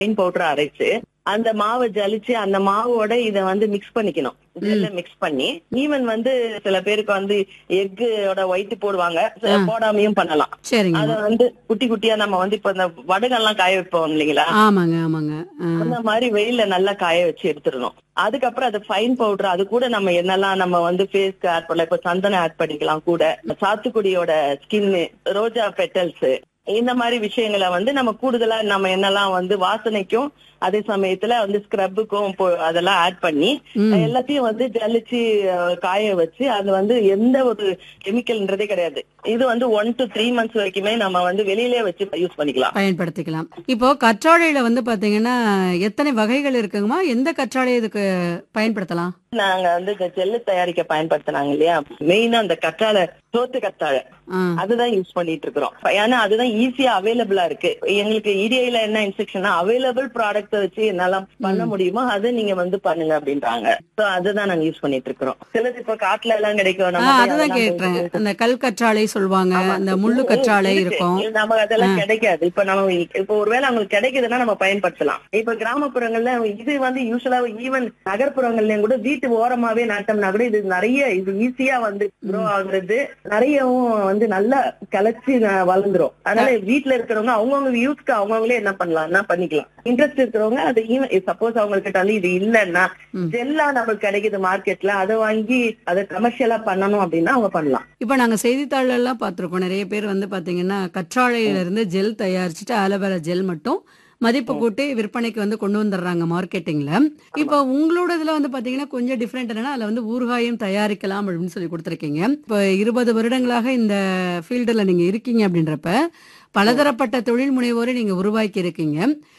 Fine powder அரைச்சு அந்த மாவை ஜலிச்சு அந்த மாவோட இத வந்து மிக்ஸ் பண்ணிக்கணும் ஜெல்ல மிக்ஸ் பண்ணி ஈவன் வந்து சில பேருக்கு வந்து எக்கோட ஒயிட் போடுவாங்க சில போடாமையும் பண்ணலாம் சரிங்க அத வந்து குட்டி குட்டியா நம்ம வந்து இப்ப இந்த வடகெல்லாம் காய வைப்போம் இல்லைங்களா ஆமாங்க ஆமாங்க ஆ, அந்த மாதிரி வெயில்ல நல்லா காய வச்சு எடுத்துடணும் அதுக்கப்புறம் அது ஃபைன் பவுடர் அது கூட நம்ம என்னெல்லாம் நம்ம வந்து ஃபேஸ்க்கு ஆட் பண்ணலாம் இப்ப சந்தனம் ஆட் பண்ணிக்கலாம் கூட சாத்துக்குடியோட ஸ்கின் ரோஜா பெட்டல்ஸ் இந்த மாதிரி விஷயங்களை வந்து நம்ம கூடுதலா நம்ம என்னெல்லாம் வந்து வாசனைக்கும் அதே சமயத்துல வந்து ஸ்க்ரப்புக்கும் அதெல்லாம் ஆட் பண்ணி ம். எல்லாத்தையும் வந்து ஜலிச்சு அஹ், காய வச்சு அது வந்து எந்த ஒரு கெமிக்கல்ன்றதே கிடையாது இது வந்து ஒன் டு த்ரீ மந்த்ஸ் வரைக்குமே நம்ம வந்து வெளியிலே வச்சு யூஸ் பண்ணிக்கலாம் பயன்படுத்திக்கலாம் இப்போ கற்றாழையில வந்து பாத்தீங்கன்னா எத்தனை வகைகள் இருக்குங்கம்மா எந்த கற்றாழை இதுக்கு பயன்படுத்தலாம் நாங்க வந்து இந்த ஜெல்லு தயாரிக்க பயன்படுத்தினாங்க இல்லையா மெயினா அந்த கற்றாழை சோத்து கற்றாழை ஆ, அதுதான் யூஸ் பண்ணிட்டு இருக்கிறோம் ஏன்னா அதுதான் ஈஸியா அவைலபிளா இருக்கு எங்களுக்கு இடிஐல என்ன இன்ஸ்ட்ரக்ஷன் அவைலபிள் ப்ராடக்ட் வச்சு என்னால பண்ண முடியுமோ அதை நீங்க வந்து பண்ணுங்க அப்படின்றாங்க சோ அதுதான் நாங்க யூஸ் பண்ணிட்டு இருக்கிறோம் சிலது இப்ப காட்டுல எல்லாம் கிடைக்கும் ஆ, நம்ம போய் அதுதான் அதெல்லாம் கேட்டேன் போய் அந்த கல் கற்றாழை சொல்லுவாங்க அந்த முள்ளு கற்றாழை இருக்கு. இருக்கும் இது நமக்கு அதெல்லாம் கிடைக்காது இப்ப நம்ம இப்ப ஒருவேளை அவங்களுக்கு கிடைக்குதுன்னா நம்ம பயன்படுத்தலாம் இப்ப கிராமப்புறங்கள்ல இது வந்து யூஸ்வலா ஈவன் நகர்ப்புறங்கள்லயும் கூட வீட்டு ஓரமாவே நட்டோம்னா கூட இது நிறைய இது ஈஸியா வந்து க்ரோ ஆகுறது நிறையவும் வந்து நல்லா கிளச்சி ந- வளர்ந்துரும் அதனால வீட்டுல இருக்கிறவங்க அவங்கவுங்க யூஸ்க்கு அவங்கவுங்களே என்ன பண்ணலாம்னா பண்ணிக்கலாம் இன்ட்ரெஸ்ட் இருக்கிறவங்க அது ஈவன் சப்போஸ் அவங்களுக்கு வந்து இது இல்லைன்னா ம். ஜெல்லா நமக்கு கிடைக்குது மார்க்கெட்ல அதை வாங்கி அதை கமர்ஷியலா பண்ணணும் அப்படின்னா அவங்க பண்ணலாம் இப்ப நாங்க செய்தித்தாள்ல எல்லாம் பார்த்திருக்கோம் நிறைய பேர் வந்து பாத்தீங்கன்னா கற்றாழையில இருந்து ஜெல் தயாரிச்சுட்டு அலோவேரா ஜெல் மட்டும் மதிப்பு கூட்டி விற்பனைக்கு வந்து கொண்டு வந்துடுறாங்க மார்க்கெட்டிங்ல இப்போ உங்களோட இதுல வந்து பாத்தீங்கன்னா கொஞ்சம் டிஃப்ரெண்ட் என்னன்னா அதுல வந்து ஊறுகாயும் தயாரிக்கலாம் அப்படின்னு சொல்லி கொடுத்துருக்கீங்க இப்போ இருபது வருடங்களாக இந்த ஃபீல்டுல நீங்க இருக்கீங்க அப்படின்றப்ப பலதரப்பட்ட தொழில் முனைவோரை நீங்க உருவாக்கி இருக்கீங்க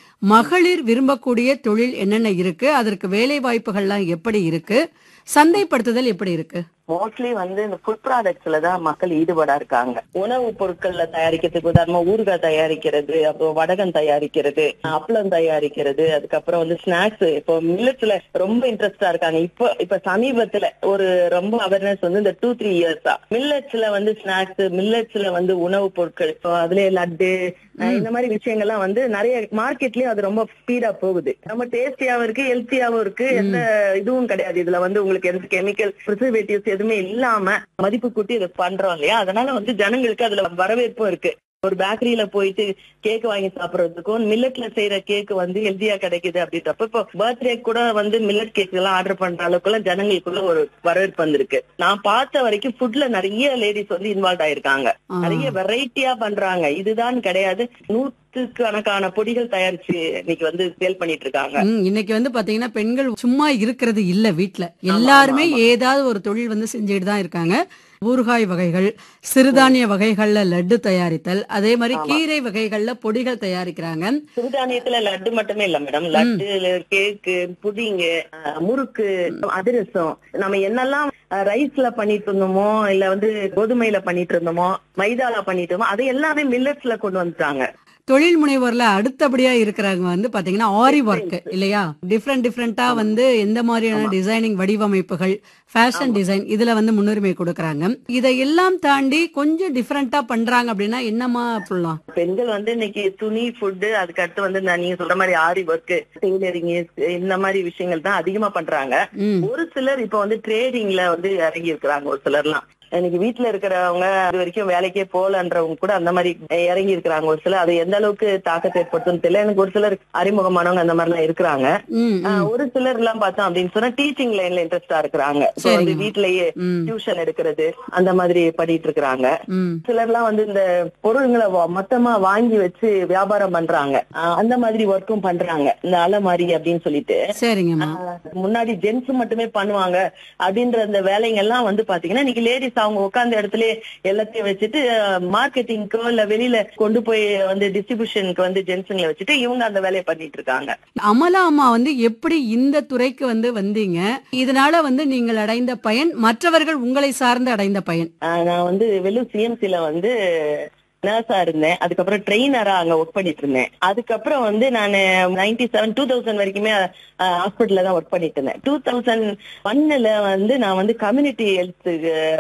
மகளிர் விரும்பக்கூடிய தொழில் என்னென்ன இருக்கு அதற்கு வேலை வாய்ப்புகள்லாம் எப்படி இருக்கு சந்தைப்படுத்துதல் எப்படி இருக்கு மோஸ்ட்லி வந்து இந்த ஃபுட் ப்ராடக்ட்ஸ்ல தான் மக்கள் ஈடுபாடா இருக்காங்க உணவு பொருட்கள்ல தயாரிக்கிறதுக்கு உதாரணமா ஊறுகாய் தயாரிக்கிறது அப்புறம் வடகம் தயாரிக்கிறது அப்பளம் தயாரிக்கிறது அதுக்கப்புறம் வந்து ஸ்நாக்ஸ் இப்போ மில்லட்ஸ்ல ரொம்ப இன்ட்ரெஸ்டா இருக்காங்க இப்போ இப்ப சமீபத்துல ஒரு ரொம்ப அவேர்னஸ் வந்து இந்த டூ த்ரீ இயர்ஸா மில்லட்ஸ்ல வந்து ஸ்நாக்ஸ் மில்லட்ஸ்ல வந்து உணவு பொருட்கள் இப்போ அதுல லட்டு அஹ் இந்த மாதிரி விஷயங்கள்லாம் வந்து நிறைய மார்க்கெட்லயும் அது ரொம்ப ஸ்பீடா போகுது ரொம்ப டேஸ்டியாவும் இருக்கு ஹெல்த்தியாவும் இருக்கு எந்த இதுவும் கிடையாது இதுல வந்து உங்களுக்கு எந்த கெமிக்கல் ப்ரிசர்வேட்டிவ்ஸ் எதுவுமே இல்லாம மதிப்பு கூட்டி இதை பண்றோம் இல்லையா அதனால வந்து ஜனங்களுக்கு அதுல வரவேற்பும் இருக்கு ஒரு பேக்கரியில போயிட்டு கேக் வாங்கி சாப்பிடுறதுக்கும் மில்லட்ல செய்யற கேக் வந்து ஹெல்தியா கிடைக்குது அப்படின்றப்ப இப்போ பர்த்டே கூட வந்து மில்லட் கேக் எல்லாம் ஆர்டர் பண்ற அளவுக்கு எல்லாம் ஜனங்களுக்குள்ள ஒரு வரவேற்பு வந்திருக்கு நான் பார்த்த வரைக்கும் ஃபுட்ல நிறைய லேடிஸ் வந்து இன்வால்வ் ஆயிருக்காங்க ஆ. நிறைய வெரைட்டியா பண்றாங்க இதுதான் கிடையாது நூற்றுக்கணக்கான பொடிகள் தயாரிச்சு இன்னைக்கு வந்து சேல் பண்ணிட்டு இருக்காங்க ம், இன்னைக்கு வந்து பாத்தீங்கன்னா பெண்கள் சும்மா இருக்கிறது இல்ல வீட்ல எல்லாருமே ஏதாவது ஒரு தொழில் வந்து செஞ்சுட்டு தான் இருக்காங்க ஊறுகாய் வகைகள் சிறுதானிய வகைகள்ல லட்டு தயாரித்தல் அதே மாதிரி கீரை வகைகள்ல பொடிகள் தயாரிக்கிறாங்க சிறுதானியத்துல லட்டு மட்டுமே இல்ல மேடம் லட்டு கேக்கு புடிங்கு அஹ், முறுக்கு அதிரசம் நம்ம என்னெல்லாம் ரைஸ்ல பண்ணிட்டு இருந்தோமோ இல்ல வந்து கோதுமையில பண்ணிட்டு இருந்தோமோ மைதால பண்ணிட்டு இருந்தோமோ அது எல்லாமே மில்லட்ஸ்ல கொண்டு வந்துட்டாங்க தொழில் முனைவோர்ல அடுத்தபடியா இருக்கிறவங்க வந்து பாத்தீங்கன்னா ஆரி ஒர்க் இல்லையா டிஃப்ரெண்ட் டிஃப்ரெண்டா வந்து எந்த மாதிரியான டிசைனிங் வடிவமைப்புகள் ஃபேஷன் டிசைன் இதுல வந்து முன்னுரிமை கொடுக்கறாங்க இதையெல்லாம் தாண்டி கொஞ்சம் டிஃப்ரெண்டா பண்றாங்க அப்படின்னா என்னமா சொல்லலாம் பெண்கள் வந்து இன்னைக்கு துணி ஃபுட்டு அதுக்கு அடுத்து வந்து நான் நீங்க சொல்ற மாதிரி ஆரி ஒர்க் டெய்லரிங் இந்த மாதிரி விஷயங்கள் தான் அதிகமா பண்றாங்க ம் ஒரு சிலர் இப்ப வந்து ட்ரேடிங்ல வந்து இறங்கி இருக்கிறாங்க ஒரு சிலர்லாம் இன்னைக்கு வீட்டுல இருக்கிறவங்க அது வரைக்கும் வேலைக்கே போலன்றவங்க கூட அந்த மாதிரி இறங்கி இருக்கிறாங்க ஒரு சிலர் அது எந்த அளவுக்கு தாக்கத்தை ஏற்படுத்தும் தெரியல எனக்கு ஒரு சிலர் அறிமுகமானவங்க அந்த மாதிரி எல்லாம் இருக்கிறாங்க ம் ஆஹ் ஒரு சிலர் எல்லாம் பார்த்தோம் அப்படின்னு சொன்னா டீச்சிங் லைன்ல இன்ட்ரெஸ்டா இருக்கிறாங்க இப்போ வந்து சரிங்க. வீட்லயே ம் டியூஷன் எடுக்கிறது அந்த மாதிரி பண்ணிட்டு இருக்கிறாங்க ம் சிலர்லாம் வந்து இந்த பொருள்களை வா- மொத்தமா வாங்கி வச்சு வியாபாரம் பண்றாங்க ஆஹ் அந்த மாதிரி ஒர்க்கும் பண்றாங்க இந்த அலமாரி அப்படின்னு சொல்லிட்டு சரிங்கம்மா ஆஹ் முன்னாடி ஜென்ஸ் மட்டுமே பண்ணுவாங்க அப்படின்ற அந்த வேலைங்க எல்லாம் வந்து பாத்தீங்கன்னா இன்னைக்கு லேடிஸ் அவங்க உட்கார்ந்த இடத்துல எல்லாத்தையும் வச்சுட்டு மார்க்கெட்டிங்க்கோ இல்ல வெளியில கொண்டு போய் வந்து டிஸ்ட்ரிபியூஷனுக்கு வந்து ஜென்ஸுங்களை வச்சுட்டு இவங்க அந்த வேலையை பண்ணிட்டு இருக்காங்க அமலா அம்மா வந்து எப்படி இந்த துறைக்கு வந்து வந்தீங்க இதனால வந்து நீங்கள் அடைந்த பயன் மற்றவர்கள் உங்களை சார்ந்து அடைந்த பயன் ஆஹ் நான் வந்து வெள்ளூர் சிஎம்சில வந்து நர்ஸா இருந்தேன் அதுக்கப்புறம் ட்ரெயினரா அங்க ஒர்க் பண்ணிட்டு இருந்தேன் அதுக்கப்புறம் வந்து நான் நைன்டி செவன் டூ தௌசண்ட் வரைக்குமே ஹாஸ்பிட்டல்ல தான் ஒர்க் பண்ணிட்டு இருந்தேன் டூ தௌசண்ட் ஒன்னுல வந்து நான் வந்து கம்யூனிட்டி ஹெல்த்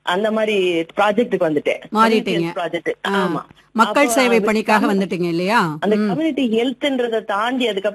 அந்த மாதிரி ப்ராஜெக்ட்டுக்கு வந்துட்டேன் மாறிட்டீங்க. ப்ராஜெக்ட் ஆ. ஆமா மக்கள் அப்போ சேவை அது பணிக்காக வந்துட்டீங்க இல்லையா அந்த ம். கம்யூனிட்டி ஹெல்த்ன்றதை தாண்டி அதுக்கப்புறம்